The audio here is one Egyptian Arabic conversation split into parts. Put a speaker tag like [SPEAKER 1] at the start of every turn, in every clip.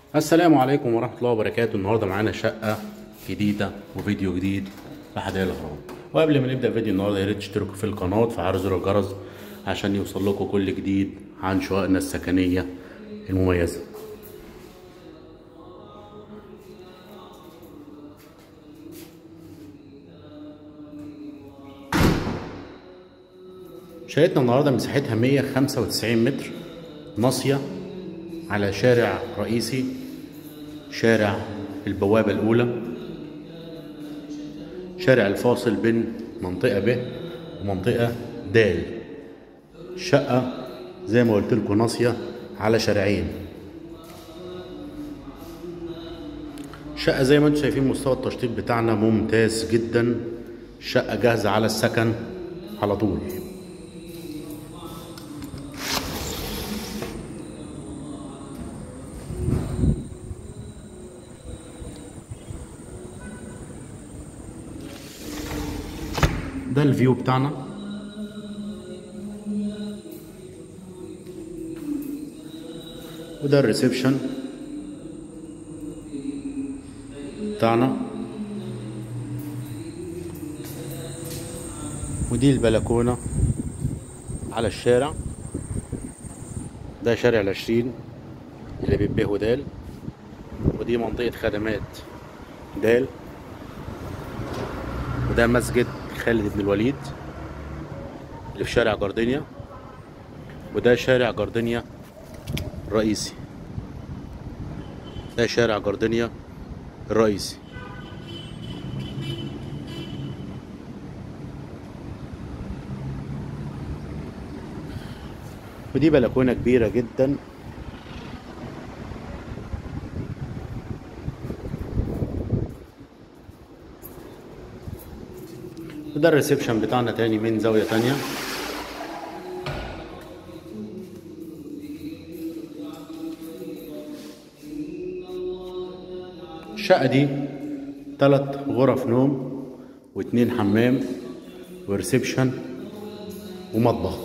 [SPEAKER 1] السلام عليكم ورحمة الله وبركاته النهاردة معانا شقة جديدة وفيديو جديد في حدائق الأهرام وقبل ما نبدأ فيديو النهاردة يا ريت تشتركوا في القناة وتفعلوا زر الجرس عشان يوصل لكم كل جديد عن شققنا السكنية المميزة شقتنا النهارده مساحتها 195 متر ناصية على شارع رئيسي شارع البوابة الأولى شارع الفاصل بين منطقة ب ومنطقة د شقة زي ما قلت لكم ناصية على شارعين شقة زي ما انتم شايفين مستوى التشطيب بتاعنا ممتاز جدا شقة جاهزة على السكن على طول ده الفيو بتاعنا وده الريسبشن بتاعنا ودي البلكونة على الشارع ده شارع العشرين اللي بيبيه ودال ودي منطقة خدمات دال وده مسجد خالد بن الوليد اللي في شارع جاردينيا وده شارع جاردينيا الرئيسي ده شارع جاردينيا الرئيسي ودي بلكونة كبيرة جدا وده الريسبشن بتاعنا تاني من زاوية تانية الشقة دي تلات غرف نوم واتنين حمام وريسبشن ومطبخ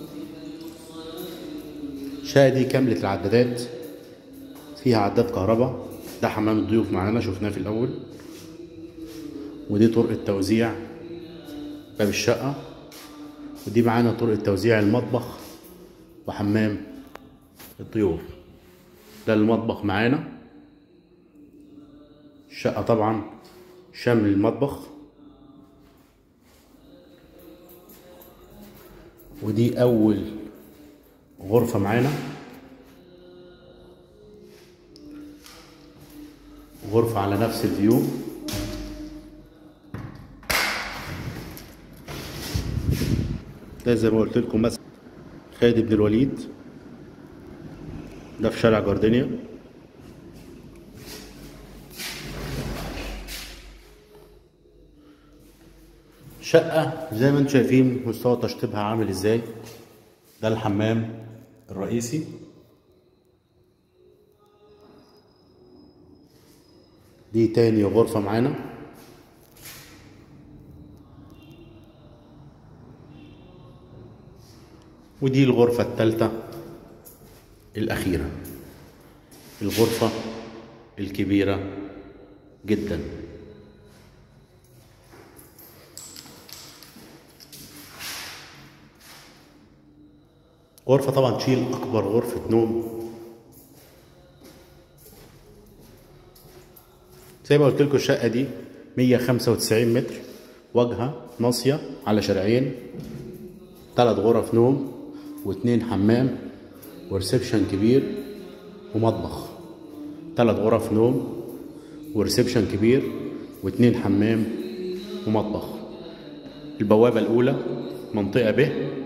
[SPEAKER 1] الشقة دي كاملة العدادات فيها عداد كهرباء ده حمام الضيوف معانا شفناه في الأول ودي طرق التوزيع باب الشقة ودي معانا طرق توزيع المطبخ وحمام الضيوف ده المطبخ معانا الشقة طبعا شامل المطبخ ودي أول غرفة معانا غرفة على نفس الفيو ده زي ما قلت لكم مسجد خالد بن الوليد ده في شارع جاردينيا شقة زي ما انتم شايفين مستوى تشطيبها عامل ازاي ده الحمام الرئيسي دي تاني غرفة معانا ودي الغرفة الثالثة الأخيرة الغرفة الكبيرة جدا غرفة طبعا تشيل أكبر غرفة نوم زي ما قلت لكم الشقة دي 195 متر واجهة ناصية على شارعين ثلاث غرف نوم واتنين حمام وريسبشن كبير ومطبخ ثلاث غرف نوم وريسبشن كبير واتنين حمام ومطبخ البوابة الأولى منطقة ب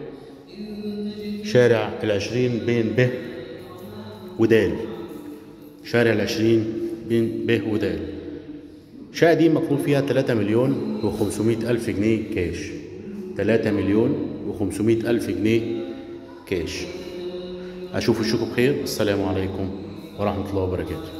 [SPEAKER 1] شارع العشرين بين ب ودال شارع العشرين بين ب ودال الشقة دي مطلوب فيها 3 مليون و500 ألف جنيه كاش 3 مليون و500 ألف جنيه كاش أشوف وشكم بخير السلام عليكم ورحمة الله وبركاته